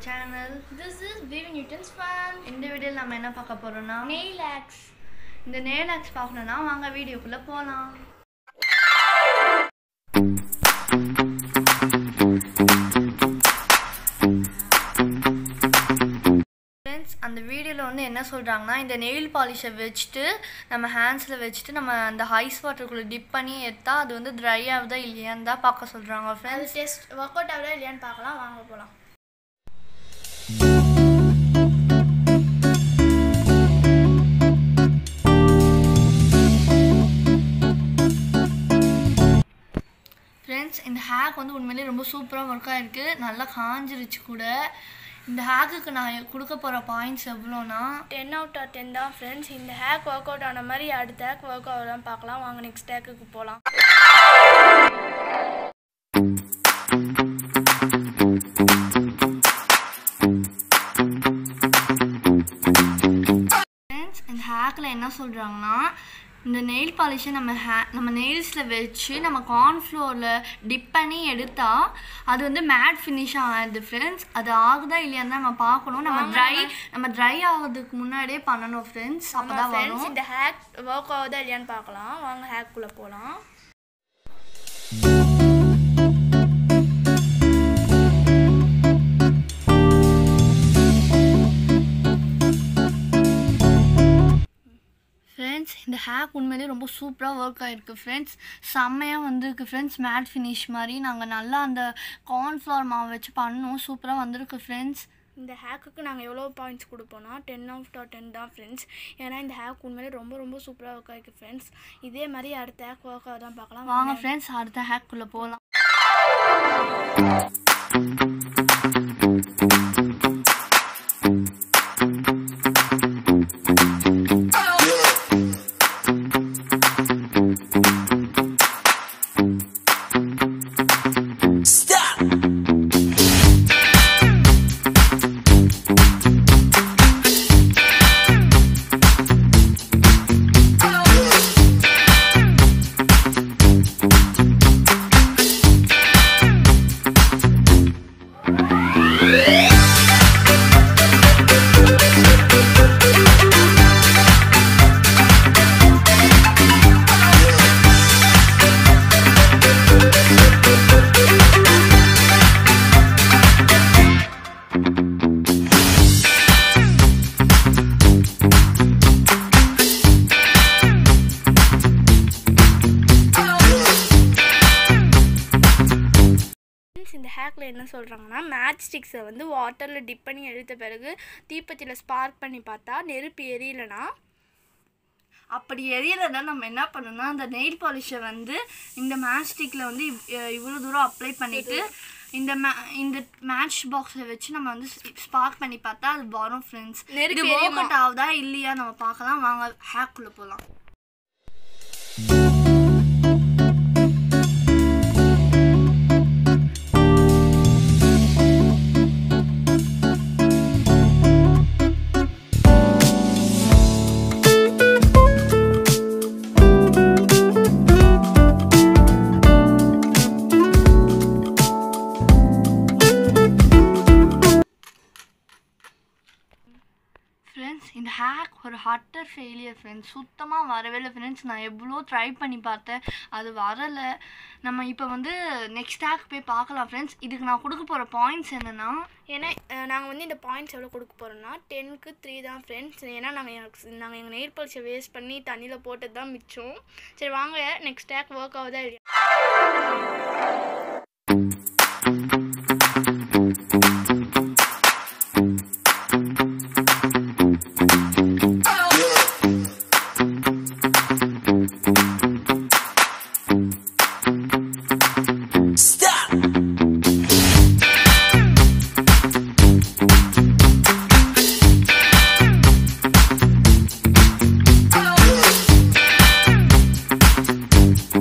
Channel This is Vivi Newton's fun. இந்த வீடியோவில் நம்ம என்ன பார்க்க போகிறோம்னா Nail axe. இந்த நேலாக்ஸ் பார்க்கணுன்னா வாங்க வீடியோக்குள்ளே போகலாம் ஃப்ரெண்ட்ஸ் அந்த வீடியோவில் வந்து என்ன சொல்கிறாங்கன்னா இந்த நெயில் பாலிஷை வச்சுட்டு நம்ம ஹேண்ட்ஸில் வச்சுட்டு நம்ம அந்த ஐஸ் வாட்டருக்குள்ளே டிப் பண்ணி எடுத்தால் அது வந்து ட்ரை ஆகுதா இல்லையான்னு தான் பார்க்க சொல்கிறாங்க அது ஃப்ரெண்ட்ஸ் டெஸ்ட் ஒர்க் அவுட் ஆகுதா இல்லையான்னு பார்க்கலாம் வாங்க போகலாம் ஃப்ரெண்ட்ஸ் இந்த ஹேக் வந்து உண்மையிலேயே ரொம்ப சூப்பராக ஒர்க் ஆகிருக்கு நல்லா காஞ்சிருச்சு கூட இந்த ஹேக்குக்கு நான் கொடுக்க போகிற பாயிண்ட்ஸ் எவ்வளோனா டென் அவுட் ஆஃப் டென் தான் ஃப்ரெண்ட்ஸ் இந்த ஹேக் ஒர்க் அவுட் ஆன மாதிரி அடுத்த ஹேக் ஒர்க் ஆகலாம் பார்க்கலாம் வாங்க நெக்ஸ்ட் ஹேக்குக்கு போகலாம் ஃப்ரெண்ட்ஸ் இந்த ஹேக்கில் என்ன சொல்கிறாங்கன்னா இந்த நெயில் பாலிஷை நம்ம ஹே நம்ம நெயில்ஸில் வச்சு நம்ம கார்ன்ஃப்ளோரில் டிப் பண்ணி எடுத்தால் அது வந்து மேட் ஃபினிஷ் ஆகுது ஃப்ரெண்ட்ஸ் அது ஆகுதா இல்லையான்னு தான் நம்ம பார்க்கணும் நம்ம ட்ரை நம்ம ட்ரை ஆகிறதுக்கு முன்னாடியே பண்ணணும் ஃப்ரெண்ட்ஸ் அப்போ தான் ஃப்ரெண்ட்ஸ் வரும் இந்த ஹேக் ஒர்க் ஆகுதா இல்லையான்னு பார்க்கலாம் வாங்க ஹேக்குள்ளே போகலாம் ஃப்ரெண்ட்ஸ் இந்த ஹேக் உண்மையிலேயே ரொம்ப சூப்பராக ஒர்க் ஆகிருக்கு ஃப்ரெண்ட்ஸ் செம்மையாக வந்திருக்கு ஃப்ரெண்ட்ஸ் மேட் ஃபினிஷ் மாதிரி நாங்கள் நல்லா அந்த கார்ன்ஃப்ளவர் மாவு வச்சு பண்ணோம் சூப்பராக வந்திருக்கு ஃப்ரெண்ட்ஸ் இந்த ஹேக்குக்கு நாங்கள் எவ்வளோ பாயிண்ட்ஸ் கொடுப்போம்னா டென் அவுட் ஆஃப் டென் தான் ஃப்ரெண்ட்ஸ் ஏன்னா இந்த ஹேக் உண்மையிலே ரொம்ப ரொம்ப சூப்பராக ஒர்க் ஆகிருக்கு ஃப்ரெண்ட்ஸ் இதே மாதிரி அடுத்த ஹேக் ஒர்க் ஆகுதான் பார்க்கலாம் வாங்க ஃப்ரெண்ட்ஸ் அடுத்த ஹேக்குள்ளே போகலாம் ஃப்ரெண்ட்ஸ் இந்த ஹேக்கில் என்ன சொல்கிறாங்கன்னா மேட்ச் ஸ்டிக்ஸை வந்து வாட்டரில் டிப் பண்ணி எடுத்த பிறகு தீப்பத்தியில் ஸ்பார்க் பண்ணி பார்த்தா நெருப்பு எரியலைனா அப்படி எரியலைன்னா நம்ம என்ன பண்ணணும்னா அந்த நெயில் பாலிஷை வந்து இந்த மேஸ்டிக்கில் வந்து இவ்வளோ தூரம் அப்ளை பண்ணிவிட்டு இந்த மே இந்த மேட்ச் பாக்ஸை வச்சு நம்ம வந்து ஸ்பார்க் பண்ணி பார்த்தா அது வரும் ஃப்ரெண்ட்ஸ் நெருப்பு இது எரியுமா? ஒர்க் அவுட் ஆகுதா இல்லையா நம்ம பார்க்கலாம் வாங்க ஹேக்குள்ளே போகலாம் ஃப்ரெண்ட்ஸ் இந்த ஹேக் ஒரு ஹட்டர் ஃபெயிலியர் ஃப்ரெண்ட்ஸ் சுத்தமாக வரவே இல்லை ஃப்ரெண்ட்ஸ் நான் எவ்வளோ ட்ரை பண்ணி பார்த்தேன் அது வரலை நம்ம இப்போ வந்து நெக்ஸ்ட் ஹேக் போய் பார்க்கலாம் ஃப்ரெண்ட்ஸ் இதுக்கு நான் கொடுக்க போகிற பாயிண்ட்ஸ் என்னென்னா ஏன்னா நாங்கள் வந்து இந்த பாயிண்ட்ஸ் எவ்வளோ கொடுக்க போகிறோம்னா டென்க்கு த்ரீ தான் ஃப்ரெண்ட்ஸ் ஏன்னா நாங்கள் எனக்கு நாங்கள் எங்கள் நெயில் பாலிஷை வேஸ்ட் பண்ணி தண்ணியில் போட்டது தான் மிச்சம் சரி வாங்க நெக்ஸ்ட் ஹேக் ஒர்க் ஆகுதா இல்லையா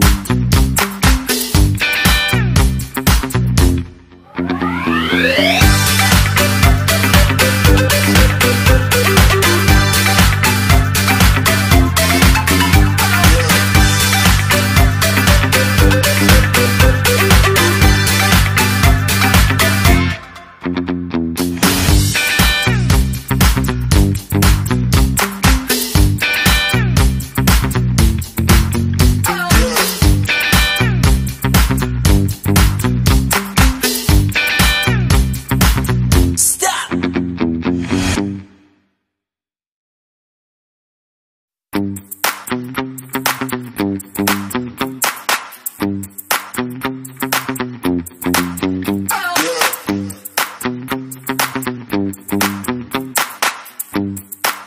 Yeah.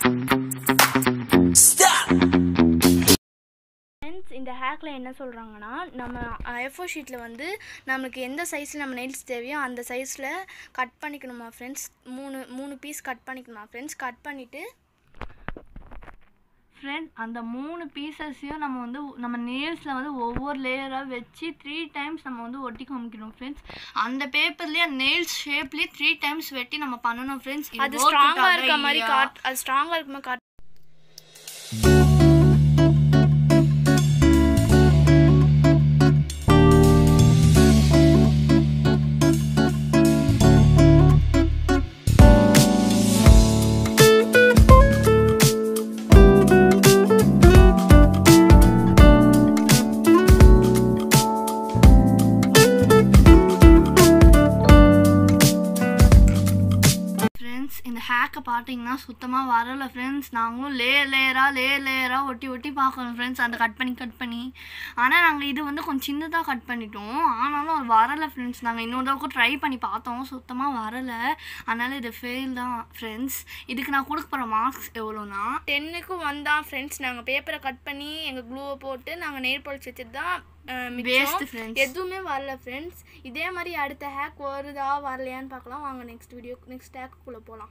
ஃப்ரெண்ட்ஸ் இந்த ஹேக்கில் என்ன சொல்கிறாங்கன்னா நம்ம எஃப்ஓ ஷீட்டில் வந்து நம்மளுக்கு எந்த சைஸில் நம்ம நெயில்ஸ் தேவையோ அந்த சைஸில் கட் பண்ணிக்கணுமா ஃப்ரெண்ட்ஸ் மூணு மூணு பீஸ் கட் பண்ணிக்கணுமா ஃப்ரெண்ட்ஸ் கட் பண்ணிவிட்டு ஃப்ரெண்ட் அந்த மூணு பீசஸையும் நம்ம வந்து நம்ம நேல்ஸில் வந்து ஒவ்வொரு லேயராக வச்சு த்ரீ டைம்ஸ் நம்ம வந்து ஒட்டி காமிக்கணும் ஃப்ரெண்ட்ஸ் அந்த பேப்பர்லேயே நேல்ஸ் ஷேப்லேயே த்ரீ டைம்ஸ் வெட்டி நம்ம பண்ணணும் ஃப்ரெண்ட்ஸ் அது ஸ்ட்ராங்காக இருக்க மாதிரி காட் அது ஸ்ட்ராங்காக இருக்க மாதிரி காட் ஃப்ரெண்ட்ஸ் இந்த ஹேக்கை பார்த்தீங்கன்னா சுத்தமாக வரல ஃப்ரெண்ட்ஸ் நாங்களும் லேயர் லேயராக லேயர் லேயராக ஒட்டி ஒட்டி பார்க்கணும் ஃப்ரெண்ட்ஸ் அந்த கட் பண்ணி கட் பண்ணி ஆனால் நாங்கள் இது வந்து கொஞ்சம் சின்னதாக கட் பண்ணிட்டோம் ஆனாலும் அது வரலை ஃப்ரெண்ட்ஸ் நாங்கள் இன்னொரு தடவை ட்ரை பண்ணி பார்த்தோம் சுத்தமாக வரலை அதனால் இது ஃபெயில் தான் ஃப்ரெண்ட்ஸ் இதுக்கு நான் கொடுக்க போகிற மார்க்ஸ் எவ்வளோனா டென்னுக்கு வந்தான் ஃப்ரெண்ட்ஸ் நாங்கள் பேப்பரை கட் பண்ணி எங்கள் க்ளூவை போட்டு நாங்கள் நெயில் பாலிஷ் வச்சுட்டு தான் அஹ், மிச்சம். Waste, friends. எதுவுமே வரல ஃப்ரெண்ட்ஸ் இதே மாதிரி அடுத்த ஹேக் வருதா வரலையான்னு பார்க்கலாம் வாங்க நெக்ஸ்ட் வீடியோ நெக்ஸ்ட் ஹேக்குள்ளே போகலாம்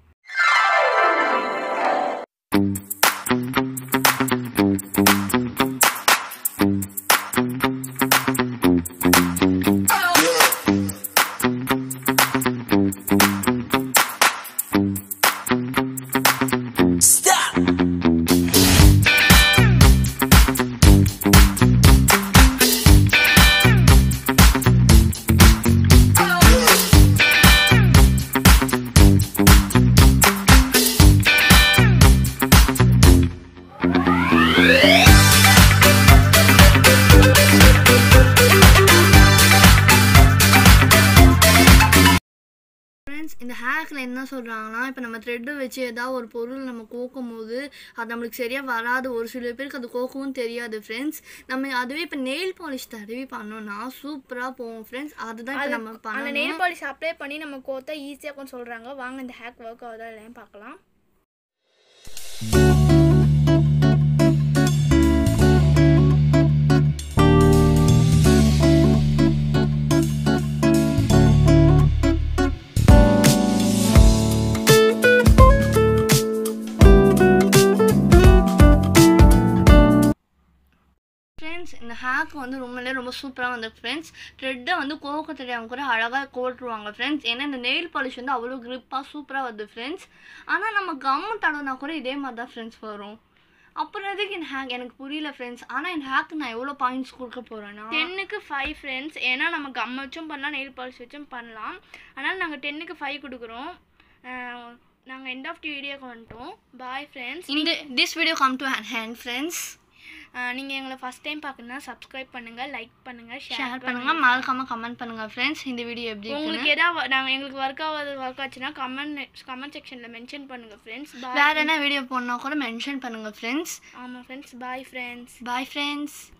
ஃப்ரெண்ட்ஸ் இந்த ஹேக்கில் என்ன சொல்கிறாங்கன்னா இப்போ நம்ம த்ரெட்டை வச்சு ஏதாவது ஒரு பொருள் நம்ம கோக்கும் போது அது நம்மளுக்கு சரியாக வராது ஒரு சில பேருக்கு அது கோக்கவும் தெரியாது ஃப்ரெண்ட்ஸ் நம்ம அதுவே இப்போ நெயில் பாலிஷ் தடவி பண்ணோம்னா சூப்பராக போகும் ஃப்ரெண்ட்ஸ் அதுதான் இப்போ நம்ம அந்த பண்ணணும் நெயில் பாலிஷ் அப்ளை பண்ணி நம்ம கோத்தா ஈஸியாக இருக்கும்னு சொல்கிறாங்க வாங்க இந்த ஹேக் ஒர்க் ஆகுதா இல்லைன்னு பார்க்கலாம் ஃப்ரெண்ட்ஸ் இந்த ஹேக் வந்து ரொம்பலே ரொம்ப சூப்பராக வந்து ஃப்ரெண்ட்ஸ் த்ரெட்டை வந்து கோக்க தெரியாமல் கூட அழகாக கோட்டுருவாங்க ஃப்ரெண்ட்ஸ் ஏன்னா இந்த நெயில் பாலிஷ் வந்து அவ்வளோ க்ரிப்பாக சூப்பராக வருது ஃப்ரெண்ட்ஸ் ஆனால் நம்ம கம்மு தடவினா கூட இதே மாதிரி தான் ஃப்ரெண்ட்ஸ் வரும் அப்புறம் எதுக்கு இந்த ஹேக் எனக்கு புரியல ஃப்ரெண்ட்ஸ் ஆனால் இந்த ஹேக்கு நான் எவ்வளோ பாயிண்ட்ஸ் கொடுக்க போகிறேன்னா டென்னுக்கு ஃபைவ் ஃப்ரெண்ட்ஸ் ஏன்னா நம்ம கம் வச்சும் பண்ணலாம் நெயில் பாலிஷ் வச்சும் பண்ணலாம் அதனால் நாங்கள் டென்னுக்கு ஃபைவ் கொடுக்குறோம் நாங்கள் எண்ட் ஆஃப் தி வீடியோக்கு வந்துட்டோம் பாய் ஃப்ரெண்ட்ஸ் இந்த this video come to end friends நீங்கள் எங்களை ஃபஸ்ட் டைம் பார்க்கணுன்னா சப்ஸ்கிரைப் பண்ணுங்கள் லைக் பண்ணுங்கள் ஷேர் ஷேர் பண்ணுங்க மறக்காம கமெண்ட் பண்ணுங்க ஃப்ரெண்ட்ஸ் இந்த வீடியோ எப்படி இருக்குன்னு உங்களுக்கு எதாவது நாங்கள் எங்களுக்கு ஒர்க் ஆகாது ஒர்க் ஆச்சுன்னா கமெண்ட் கமெண்ட் செக்ஷனில் மென்ஷன் பண்ணுங்கள் ஃப்ரெண்ட்ஸ் பாய் வேற என்ன வீடியோ போடணும் கூட மென்ஷன் பண்ணுங்க ஃப்ரெண்ட்ஸ் ஆமாம் friends bye friends bye friends